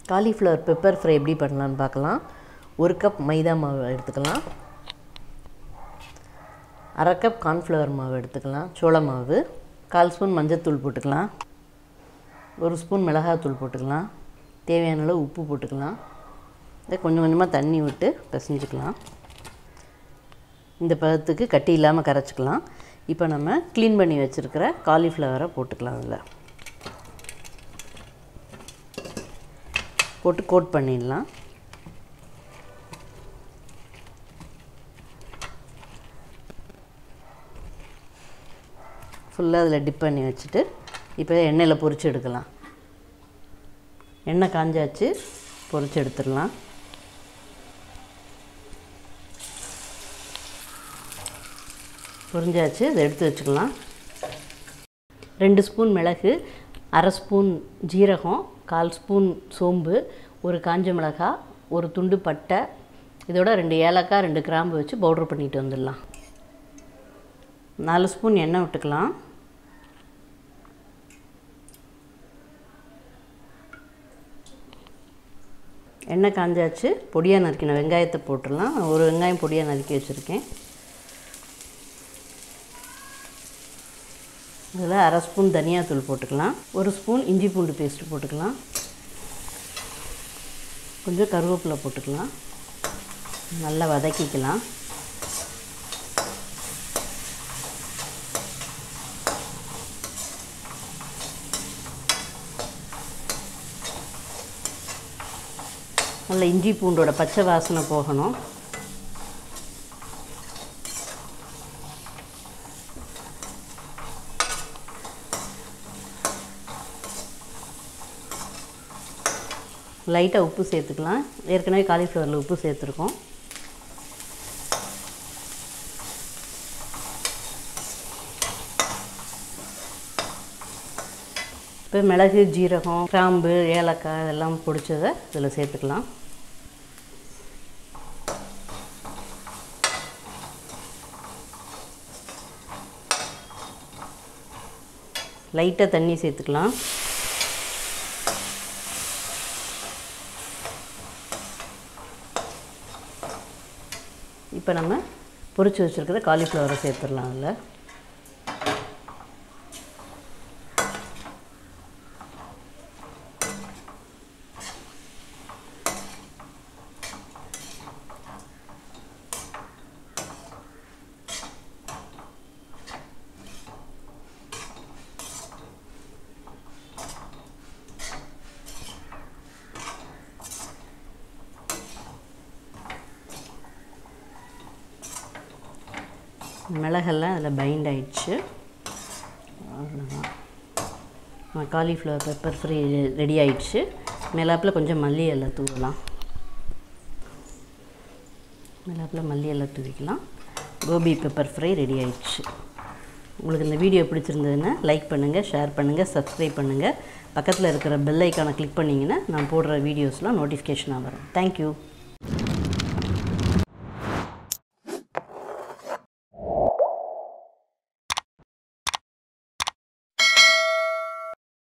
cauliflower pepper fry எப்படி பண்ணலான்னு பார்க்கலாம் ஒரு கப் மைதா மாவு எடுத்துக்கலாம் அரை கப் கார்ன்ஃப்ளவர் மாவு எடுத்துக்கலாம் சோள மாவு கால் ஸ்பூன் மஞ்சத்தூள் போட்டுக்கலாம் ஒரு ஸ்பூன் மிளகாத்தூள் போட்டுக்கலாம் தேவையான அளவு உப்பு போட்டுக்கலாம் இதை கொஞ்சம் கொஞ்சமாக தண்ணி விட்டு பிசைஞ்சுக்கலாம் இந்த பதத்துக்கு கட்டி இல்லாமல் கரைச்சிக்கலாம் இப்போ நம்ம க்ளீன் பண்ணி வச்சுருக்கிற காலிஃப்ளவரை போட்டுக்கலாம் அதில் போட்டு கோட் பண்ணிடலாம் ஃபுல்லாக அதில் டிப் பண்ணி வச்சுட்டு இப்போ எண்ணெயில் பொரிச்சு எடுக்கலாம் எண்ணெய் காஞ்சாச்சு பொரிச்சு எடுத்துடலாம் பொரிஞ்சாச்சு அதை எடுத்து வச்சுக்கலாம் ரெண்டு ஸ்பூன் மிளகு அரை ஸ்பூன் ஜீரகம் கால் ஸ்பூன் சோம்பு ஒரு காஞ்ச மிளகாய் ஒரு துண்டு பட்டை இதோட ரெண்டு ஏலக்காய் ரெண்டு கிராம்பு வச்சு பவுட்ரு பண்ணிட்டு வந்துடலாம் நாலு ஸ்பூன் எண்ணெய் விட்டுக்கலாம் எண்ணெய் காஞ்சாச்சு பொடியாக நறுக்கின வெங்காயத்தை போட்டுடலாம் ஒரு வெங்காயம் பொடியாக நறுக்கி வச்சுருக்கேன் இதில் அரை ஸ்பூன் தனியாத்தூள் போட்டுக்கலாம் ஒரு ஸ்பூன் இஞ்சி பூண்டு பேஸ்ட்டு போட்டுக்கலாம் கொஞ்சம் கருவேப்பிலை போட்டுக்கலாம் நல்லா வதக்கிக்கலாம் நல்லா இஞ்சி பூண்டோட பச்சை வாசனை போகணும் லைட்டாக உப்பு சேர்த்துக்கலாம் ஏற்கனவே காலிஃப்ளவரில் உப்பு சேர்த்துருக்கோம் இப்போ மிளகு ஜீரகம் கிராம்பு ஏலக்காய் இதெல்லாம் பிடிச்சதை இதில் சேர்த்துக்கலாம் லைட்டாக தண்ணி சேர்த்துக்கலாம் இப்போ நம்ம பொரிச்சு வச்சுருக்கிற காலிஃப்ளவரை சேர்த்துடலாம் அதில் மிளகெல்லாம் அதில் பைண்ட் ஆயிடுச்சு அவ்வளோதான் காலிஃப்ளவர் பெப்பர் ஃப்ரை ரெடி ஆயிடுச்சு மேலாப்பில் கொஞ்சம் மல்லி இலை தூவலாம் மேலாப்பில் மல்லி இலை தூவிக்கலாம் கோபி பெப்பர் ஃப்ரை ரெடி ஆயிடுச்சு உங்களுக்கு இந்த வீடியோ பிடிச்சிருந்ததுன்னா லைக் பண்ணுங்கள் ஷேர் பண்ணுங்கள் சப்ஸ்கிரைப் பண்ணுங்கள் பக்கத்தில் இருக்கிற பெல் ஐக்கானை கிளிக் பண்ணிங்கன்னா நான் போடுற வீடியோஸ்லாம் நோட்டிஃபிகேஷனாக வரும் தேங்க்யூ